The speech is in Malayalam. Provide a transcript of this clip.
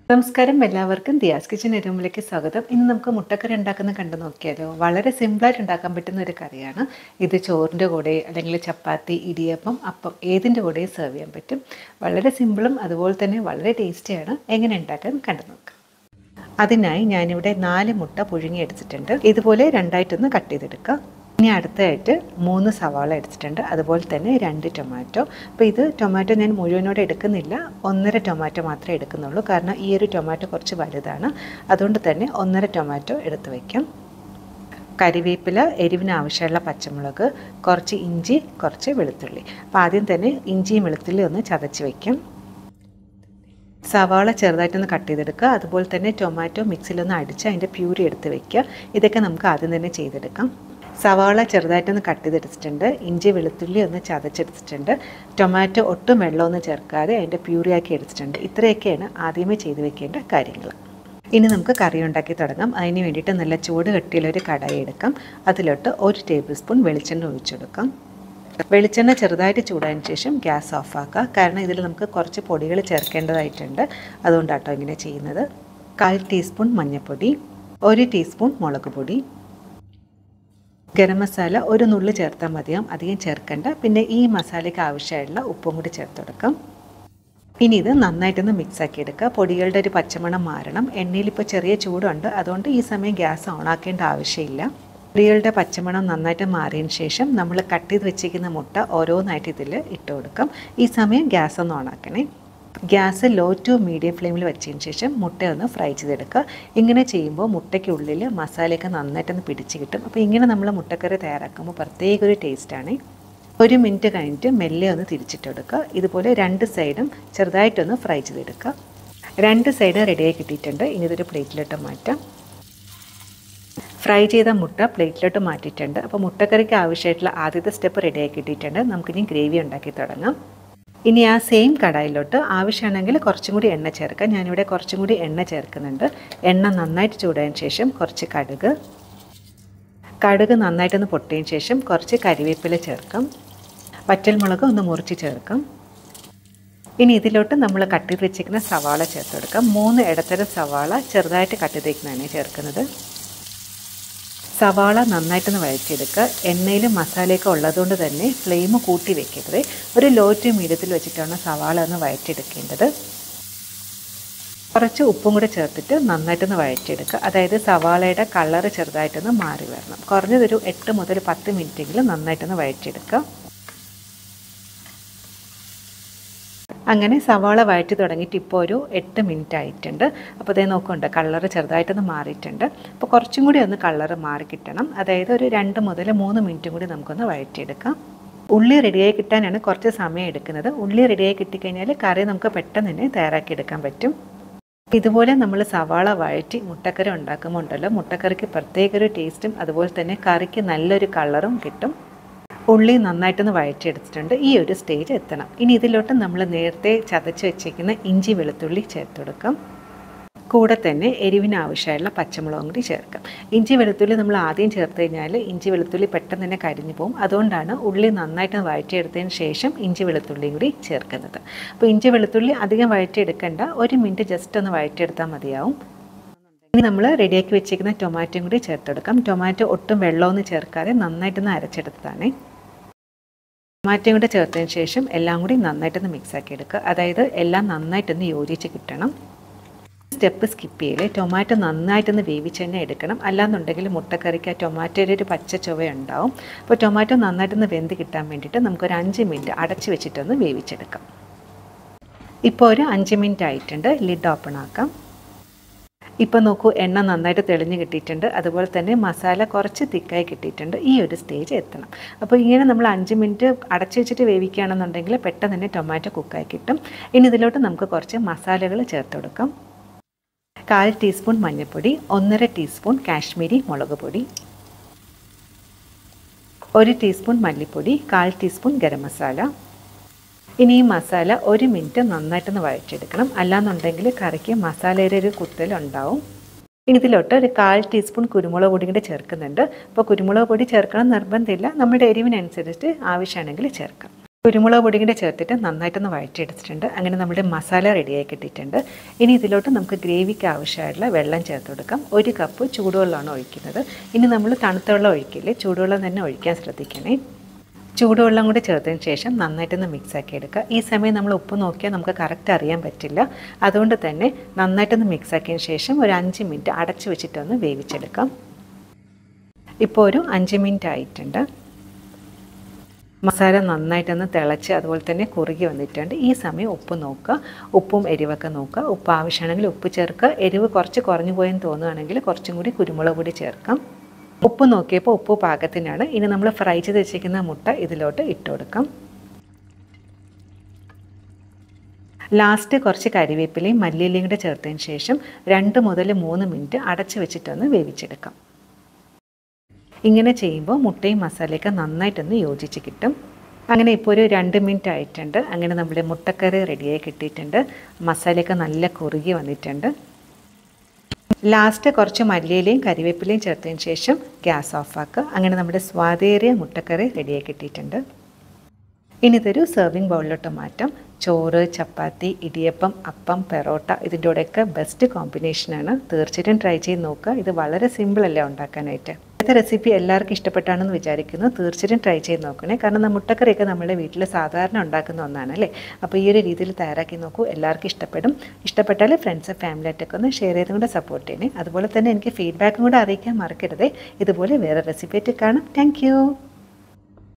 നമസ്കാരം എല്ലാവർക്കും ദിയാസ് കിച്ചൻ റൂമിലേക്ക് സ്വാഗതം ഇന്ന് നമുക്ക് മുട്ടക്കറി ഉണ്ടാക്കുന്ന കണ്ടു നോക്കിയാലോ വളരെ സിമ്പിളായിട്ട് ഉണ്ടാക്കാൻ പറ്റുന്ന ഒരു കറിയാണ് ഇത് ചോറിൻ്റെ കൂടെ അല്ലെങ്കിൽ ചപ്പാത്തി ഇടിയപ്പം അപ്പം ഏതിൻ്റെ കൂടെയും സെർവ് ചെയ്യാൻ പറ്റും വളരെ സിമ്പിളും അതുപോലെ തന്നെ വളരെ ടേസ്റ്റിയാണ് എങ്ങനെ ഉണ്ടാക്കാൻ കണ്ടു നോക്കാം അതിനായി ഞാനിവിടെ നാല് മുട്ട പുഴുങ്ങിയെടുത്തിട്ടുണ്ട് ഇതുപോലെ രണ്ടായിട്ടൊന്ന് കട്ട് ചെയ്തെടുക്കുക ഇനി അടുത്തതായിട്ട് മൂന്ന് സവാള എടുത്തിട്ടുണ്ട് അതുപോലെ തന്നെ രണ്ട് ടൊമാറ്റോ അപ്പോൾ ഇത് ടൊമാറ്റോ ഞാൻ മുഴുവനോടെ എടുക്കുന്നില്ല ഒന്നര ടൊമാറ്റോ മാത്രമേ എടുക്കുന്നുള്ളൂ കാരണം ഈ ഒരു ടൊമാറ്റോ കുറച്ച് വലുതാണ് അതുകൊണ്ട് തന്നെ ഒന്നര ടൊമാറ്റോ എടുത്ത് വയ്ക്കാം കരിവേപ്പില എരിവിന് ആവശ്യമുള്ള പച്ചമുളക് കുറച്ച് ഇഞ്ചി കുറച്ച് വെളുത്തുള്ളി അപ്പോൾ ആദ്യം തന്നെ ഇഞ്ചിയും വെളുത്തുള്ളി ഒന്ന് ചതച്ച് വയ്ക്കാം സവാള ചെറുതായിട്ടൊന്ന് കട്ട് ചെയ്തെടുക്കുക അതുപോലെ തന്നെ ടൊമാറ്റോ മിക്സിലൊന്ന് അടിച്ച് അതിൻ്റെ പ്യൂരി എടുത്ത് വെക്കുക ഇതൊക്കെ നമുക്ക് ആദ്യം തന്നെ ചെയ്തെടുക്കാം സവാള ചെറുതായിട്ടൊന്ന് കട്ട് ചെയ്തെടുത്തിട്ടുണ്ട് ഇഞ്ചി വെളുത്തുള്ളി ഒന്ന് ചതച്ചെടുത്തിട്ടുണ്ട് ടൊമാറ്റോ ഒട്ടും വെള്ളമൊന്നും ചേർക്കാതെ അതിൻ്റെ പ്യൂരിയാക്കി എടുത്തിട്ടുണ്ട് ഇത്രയൊക്കെയാണ് ആദ്യമേ ചെയ്ത് വെക്കേണ്ട കാര്യങ്ങൾ ഇനി നമുക്ക് കറി ഉണ്ടാക്കി തുടങ്ങാം അതിന് വേണ്ടിയിട്ട് നല്ല ചൂട് കട്ടിയുള്ളൊരു കടായി എടുക്കാം അതിലോട്ട് ഒരു ടേബിൾ സ്പൂൺ വെളിച്ചെണ്ണ ഒഴിച്ചെടുക്കാം വെളിച്ചെണ്ണ ചെറുതായിട്ട് ചൂടായതിന് ശേഷം ഗ്യാസ് ഓഫാക്കുക കാരണം ഇതിൽ നമുക്ക് കുറച്ച് പൊടികൾ ചേർക്കേണ്ടതായിട്ടുണ്ട് അതുകൊണ്ടാട്ടോ ഇങ്ങനെ ചെയ്യുന്നത് കാൽ ടീസ്പൂൺ മഞ്ഞൾപ്പൊടി ഒരു ടീസ്പൂൺ മുളക് പൊടി ഗരം മസാല ഒരു നുള്ളു ചേർത്താൽ മതിയാവും അധികം ചേർക്കണ്ട പിന്നെ ഈ മസാലയ്ക്ക് ആവശ്യമായിട്ടുള്ള ഉപ്പും കൂടി ചേർത്ത് കൊടുക്കാം ഇനി ഇത് നന്നായിട്ടൊന്ന് മിക്സ് ആക്കി എടുക്കുക പൊടികളുടെ ഒരു പച്ചമണം മാറണം എണ്ണയിൽ ഇപ്പോൾ ചെറിയ ചൂടുണ്ട് അതുകൊണ്ട് ഈ സമയം ഗ്യാസ് ഓൺ ആക്കേണ്ട ആവശ്യമില്ല പൊടികളുടെ പച്ചമണം നന്നായിട്ട് മാറിയതിന് ശേഷം നമ്മൾ കട്ട് ചെയ്ത് വെച്ചിരിക്കുന്ന മുട്ട ഓരോന്നായിട്ട് ഇതിൽ ഇട്ട് കൊടുക്കാം ഈ സമയം ഗ്യാസ് ഒന്ന് ഓണാക്കണേ ഗ്യാസ് ലോ ടു മീഡിയം ഫ്ലെയിമിൽ വെച്ചതിന് ശേഷം മുട്ട ഒന്ന് ഫ്രൈ ചെയ്തെടുക്കുക ഇങ്ങനെ ചെയ്യുമ്പോൾ മുട്ടയ്ക്കുള്ളിൽ മസാലയൊക്കെ നന്നായിട്ടൊന്ന് പിടിച്ച് കിട്ടും അപ്പോൾ ഇങ്ങനെ നമ്മൾ മുട്ടക്കറി തയ്യാറാക്കുമ്പോൾ പ്രത്യേക ഒരു ടേസ്റ്റാണ് ഒരു മിനിറ്റ് കഴിഞ്ഞിട്ട് മെല്ലെ ഒന്ന് തിരിച്ചിട്ടെടുക്കുക ഇതുപോലെ രണ്ട് സൈഡും ചെറുതായിട്ടൊന്ന് ഫ്രൈ ചെയ്തെടുക്കുക രണ്ട് സൈഡും റെഡിയായി കിട്ടിയിട്ടുണ്ട് ഇനി ഇതൊരു പ്ലേറ്റിലോട്ട് മാറ്റാം ഫ്രൈ ചെയ്ത മുട്ട പ്ലേറ്റിലോട്ട് മാറ്റിയിട്ടുണ്ട് അപ്പോൾ മുട്ടക്കറിക്ക് ആവശ്യമായിട്ടുള്ള ആദ്യത്തെ സ്റ്റെപ്പ് റെഡിയായി കിട്ടിയിട്ടുണ്ട് നമുക്കിനി ഗ്രേവി ഉണ്ടാക്കി തുടങ്ങാം ഇനി ആ സെയിം കടായിലോട്ട് ആവശ്യമാണെങ്കിൽ കുറച്ചും കൂടി എണ്ണ ചേർക്കാം ഞാനിവിടെ കുറച്ചും കൂടി എണ്ണ ചേർക്കുന്നുണ്ട് എണ്ണ നന്നായിട്ട് ചൂടായതിന് ശേഷം കുറച്ച് കടുക് കടുക് നന്നായിട്ടൊന്ന് പൊട്ടിയതിന് ശേഷം കുറച്ച് കരിവേപ്പില ചേർക്കാം വറ്റൽമുളക് ഒന്ന് മുറിച്ച് ചേർക്കാം ഇനി ഇതിലോട്ട് നമ്മൾ കട്ട് ചെയ്ത് വെച്ചിരിക്കുന്ന സവാള ചേർത്ത് കൊടുക്കാം മൂന്ന് ഇടത്തരം സവാള ചെറുതായിട്ട് കട്ട് ചെയ്തേക്കുന്നതാണ് ചേർക്കുന്നത് സവാള നന്നായിട്ടൊന്ന് വഴറ്റിയെടുക്കുക എണ്ണയിൽ മസാലയൊക്കെ ഉള്ളതുകൊണ്ട് തന്നെ ഫ്ലെയിം കൂട്ടി വെക്കരുത് ഒരു ലോ ടു മീഡിയത്തിൽ വെച്ചിട്ടാണ് സവാള ഒന്ന് വഴറ്റിയെടുക്കേണ്ടത് കുറച്ച് ഉപ്പും കൂടെ ചേർത്തിട്ട് നന്നായിട്ടൊന്ന് വഴറ്റിയെടുക്കുക അതായത് സവാളയുടെ കളറ് ചെറുതായിട്ടൊന്ന് മാറി വരണം കുറഞ്ഞതൊരു എട്ട് മുതൽ പത്ത് മിനിറ്റെങ്കിലും നന്നായിട്ടൊന്ന് വഴറ്റിയെടുക്കുക അങ്ങനെ സവാള വഴറ്റി തുടങ്ങിയിട്ട് ഇപ്പോൾ ഒരു എട്ട് മിനിറ്റ് ആയിട്ടുണ്ട് അപ്പോൾ അതേ നോക്കുന്നുണ്ട് കളറ് ചെറുതായിട്ടൊന്ന് മാറിയിട്ടുണ്ട് അപ്പോൾ കുറച്ചും കൂടി ഒന്ന് കളറ് മാറി കിട്ടണം അതായത് ഒരു രണ്ട് മുതൽ മൂന്ന് മിനിറ്റും കൂടി നമുക്കൊന്ന് വഴറ്റിയെടുക്കാം ഉള്ളി റെഡിയായി കിട്ടാനാണ് കുറച്ച് സമയം എടുക്കുന്നത് ഉള്ളി റെഡിയായി കിട്ടിക്കഴിഞ്ഞാൽ കറി നമുക്ക് പെട്ടെന്ന് തന്നെ തയ്യാറാക്കി എടുക്കാൻ പറ്റും ഇതുപോലെ നമ്മൾ സവാള വഴറ്റി മുട്ടക്കറി ഉണ്ടാക്കുമ്പോൾ ഉണ്ടല്ലോ മുട്ടക്കറിക്ക് പ്രത്യേക ഒരു ടേസ്റ്റും അതുപോലെ തന്നെ കറിക്ക് നല്ലൊരു കളറും കിട്ടും ഉള്ളി നന്നായിട്ടൊന്ന് വഴറ്റിയെടുത്തിട്ടുണ്ട് ഈ ഒരു സ്റ്റേജ് എത്തണം ഇനി ഇതിലോട്ട് നമ്മൾ നേരത്തെ ചതച്ച് വെച്ചേക്കുന്ന ഇഞ്ചി വെളുത്തുള്ളി ചേർത്ത് കൊടുക്കാം കൂടെ തന്നെ എരിവിന് ആവശ്യമായുള്ള പച്ചമുളകും കൂടി ചേർക്കാം ഇഞ്ചി വെളുത്തുള്ളി നമ്മൾ ആദ്യം ചേർത്ത് കഴിഞ്ഞാൽ ഇഞ്ചി വെളുത്തുള്ളി പെട്ടെന്ന് തന്നെ കരിഞ്ഞു പോകും അതുകൊണ്ടാണ് ഉള്ളി നന്നായിട്ട് വഴറ്റിയെടുത്തതിന് ശേഷം ഇഞ്ചി വെളുത്തുള്ളിയും കൂടി ചേർക്കുന്നത് അപ്പോൾ ഇഞ്ചി വെളുത്തുള്ളി അധികം വഴറ്റിയെടുക്കേണ്ട ഒരു മിനിറ്റ് ജസ്റ്റ് ഒന്ന് വഴറ്റിയെടുത്താൽ മതിയാവും ഇനി നമ്മൾ റെഡിയാക്കി വെച്ചിരിക്കുന്ന ടൊമാറ്റോയും കൂടി ചേർത്തെടുക്കാം ടൊമാറ്റോ ഒട്ടും വെള്ളമൊന്നും ചേർക്കാതെ നന്നായിട്ടൊന്ന് അരച്ചെടുത്തതാണേ ടൊമാറ്റോയും കൂടെ ചേർത്തതിന് ശേഷം എല്ലാം കൂടി നന്നായിട്ടൊന്ന് മിക്സ് ആക്കി എടുക്കുക അതായത് എല്ലാം നന്നായിട്ടൊന്ന് യോജിച്ച് കിട്ടണം സ്റ്റെപ്പ് സ്കിപ്പ് ചെയ്യലേ ടൊമാറ്റോ നന്നായിട്ടൊന്ന് വേവിച്ച് തന്നെ എടുക്കണം അല്ലാന്നുണ്ടെങ്കിൽ മുട്ടക്കറിക്ക് ആ ടൊമാറ്റോയുടെ ഒരു പച്ച ചുവ ഉണ്ടാവും അപ്പോൾ ടൊമാറ്റോ നന്നായിട്ടൊന്ന് വെന്ത് കിട്ടാൻ വേണ്ടിയിട്ട് നമുക്കൊരു അഞ്ച് മിനിറ്റ് അടച്ച് വെച്ചിട്ടൊന്ന് വേവിച്ചെടുക്കാം ഇപ്പോൾ ഒരു അഞ്ച് മിനിറ്റ് ആയിട്ടുണ്ട് ലിഡ് ഓപ്പൺ ആക്കാം ഇപ്പോൾ നോക്കൂ എണ്ണ നന്നായിട്ട് തെളിഞ്ഞ് കിട്ടിയിട്ടുണ്ട് അതുപോലെ തന്നെ മസാല കുറച്ച് തിക്കായി കിട്ടിയിട്ടുണ്ട് ഈ ഒരു സ്റ്റേജ് എത്തണം അപ്പോൾ ഇങ്ങനെ നമ്മൾ അഞ്ച് മിനിറ്റ് അടച്ചു വെച്ചിട്ട് വേവിക്കുകയാണെന്നുണ്ടെങ്കിൽ പെട്ടെന്ന് തന്നെ ടൊമാറ്റോ കുക്കായി കിട്ടും ഇനി ഇതിലോട്ട് നമുക്ക് കുറച്ച് മസാലകൾ ചേർത്ത് കൊടുക്കാം കാൽ ടീസ്പൂൺ മഞ്ഞൾപ്പൊടി ഒന്നര ടീസ്പൂൺ കാശ്മീരി മുളക് പൊടി ഒരു ടീസ്പൂൺ മല്ലിപ്പൊടി കാൽ ടീസ്പൂൺ ഗരം മസാല ഇനി ഈ മസാല ഒരു മിനിറ്റ് നന്നായിട്ടൊന്ന് വഴറ്റിയെടുക്കണം അല്ലാന്നുണ്ടെങ്കിൽ കറിക്ക് മസാലയുടെ ഒരു കുത്തലുണ്ടാവും ഇനി ഇതിലോട്ട് ഒരു കാൽ ടീസ്പൂൺ കുരുമുളക് പൊടി കൂടി ചേർക്കുന്നുണ്ട് അപ്പോൾ കുരുമുളക് പൊടി ചേർക്കണം നിർബന്ധമില്ല നമ്മുടെ എരിവിനനുസരിച്ച് ആവശ്യമാണെങ്കിൽ ചേർക്കാം കുരുമുളക് പൊടിയും കൂടെ ചേർത്തിട്ട് നന്നായിട്ടൊന്ന് വഴറ്റിയെടുത്തിട്ടുണ്ട് അങ്ങനെ നമ്മുടെ മസാല റെഡിയായി കിട്ടിയിട്ടുണ്ട് ഇനി ഇതിലോട്ട് നമുക്ക് ഗ്രേവിക്ക് ആവശ്യമായിട്ടുള്ള വെള്ളം ചേർത്ത് കൊടുക്കാം ഒരു കപ്പ് ചൂടുവെള്ളമാണ് ഒഴിക്കുന്നത് ഇനി നമ്മൾ തണുത്ത വെള്ളം ഒഴിക്കില്ലേ ചൂടുവെള്ളം തന്നെ ഒഴിക്കാൻ ശ്രദ്ധിക്കണേ ചൂടുവെള്ളം കൂടി ചേർത്തതിന് ശേഷം നന്നായിട്ടൊന്ന് മിക്സ് ആക്കി എടുക്കുക ഈ സമയം നമ്മൾ ഉപ്പ് നോക്കിയാൽ നമുക്ക് കറക്റ്റ് അറിയാൻ പറ്റില്ല അതുകൊണ്ട് തന്നെ നന്നായിട്ടൊന്ന് മിക്സ് ആക്കിയതിന് ശേഷം ഒരു അഞ്ച് മിനിറ്റ് അടച്ചു വെച്ചിട്ടൊന്ന് വേവിച്ചെടുക്കാം ഇപ്പോൾ ഒരു അഞ്ച് മിനിറ്റ് ആയിട്ടുണ്ട് മസാല നന്നായിട്ടൊന്ന് തിളച്ച് അതുപോലെ തന്നെ കുറുകി വന്നിട്ടുണ്ട് ഈ സമയം ഉപ്പ് നോക്കുക ഉപ്പും എരിവൊക്കെ നോക്കുക ഉപ്പ് ആവശ്യമാണെങ്കിൽ ഉപ്പ് ചേർക്കുക എരിവ് കുറച്ച് കുറഞ്ഞു പോയെന്ന് തോന്നുകയാണെങ്കിൽ കുറച്ചും കൂടി കുരുമുളക് പൊടി ചേർക്കാം ഉപ്പ് നോക്കിയപ്പോൾ ഉപ്പ് പാകത്തിനാണ് ഇനി നമ്മൾ ഫ്രൈ ചെയ്ത് വെച്ചിരിക്കുന്ന മുട്ട ഇതിലോട്ട് ഇട്ട് കൊടുക്കാം ലാസ്റ്റ് കുറച്ച് കരിവേപ്പിലയും മല്ലിയിലയും കൂടെ ചേർത്തതിന് ശേഷം രണ്ട് മുതൽ മൂന്ന് മിനിറ്റ് അടച്ചു വെച്ചിട്ടൊന്ന് വേവിച്ചെടുക്കാം ഇങ്ങനെ ചെയ്യുമ്പോൾ മുട്ടയും മസാലയൊക്കെ നന്നായിട്ടൊന്ന് യോജിച്ച് കിട്ടും അങ്ങനെ ഇപ്പോൾ ഒരു രണ്ട് മിനിറ്റ് ആയിട്ടുണ്ട് അങ്ങനെ നമ്മുടെ മുട്ടക്കറി റെഡിയായി കിട്ടിയിട്ടുണ്ട് മസാലയൊക്കെ നല്ല കുറുകി വന്നിട്ടുണ്ട് ലാസ്റ്റ് കുറച്ച് മല്ലിയിലയും കരിവേപ്പിലയും ചേർത്തതിന് ശേഷം ഗ്യാസ് ഓഫാക്കുക അങ്ങനെ നമ്മുടെ സ്വാദേറിയ മുട്ടക്കറി റെഡിയായി കിട്ടിയിട്ടുണ്ട് ഇനി ഇതൊരു സെർവിങ് ബൗളിലോട്ട് മാറ്റാം ചോറ് ചപ്പാത്തി ഇടിയപ്പം അപ്പം പെറോട്ട ഇതിൻ്റെ കൂടെയൊക്കെ ബെസ്റ്റ് കോമ്പിനേഷനാണ് തീർച്ചയായിട്ടും ട്രൈ ചെയ്ത് നോക്കുക ഇത് വളരെ സിമ്പിളല്ലേ ഉണ്ടാക്കാനായിട്ട് ഇന്നത്തെ റെസിപ്പി എല്ലാവർക്കും ഇഷ്ടപ്പെട്ടാണെന്ന് വിചാരിക്കുന്നു തീർച്ചയായിട്ടും ട്രൈ ചെയ്ത് നോക്കണേ കാരണം നമ്മൾ മുട്ടക്കറിയൊക്കെ നമ്മുടെ വീട്ടിൽ സാധാരണ ഉണ്ടാക്കുന്ന ഒന്നാണ് അല്ലേ അപ്പോൾ ഈ ഒരു രീതിയിൽ തയ്യാറാക്കി നോക്കൂ എല്ലാവർക്കും ഇഷ്ടപ്പെടും ഇഷ്ടപ്പെട്ടാൽ ഫ്രണ്ട്സ് ഫാമിലി ആയിട്ടൊക്കെ ഒന്ന് ഷെയർ ചെയ്തും കൂടെ സപ്പോർട്ട് ചെയ്യണേ അതുപോലെ തന്നെ എനിക്ക് ഫീഡ്ബാക്കും കൂടെ അറിയിക്കാൻ മറക്കരുതേ ഇതുപോലെ വേറെ റെസിപ്പി ആയിട്ട് കാണാം താങ്ക്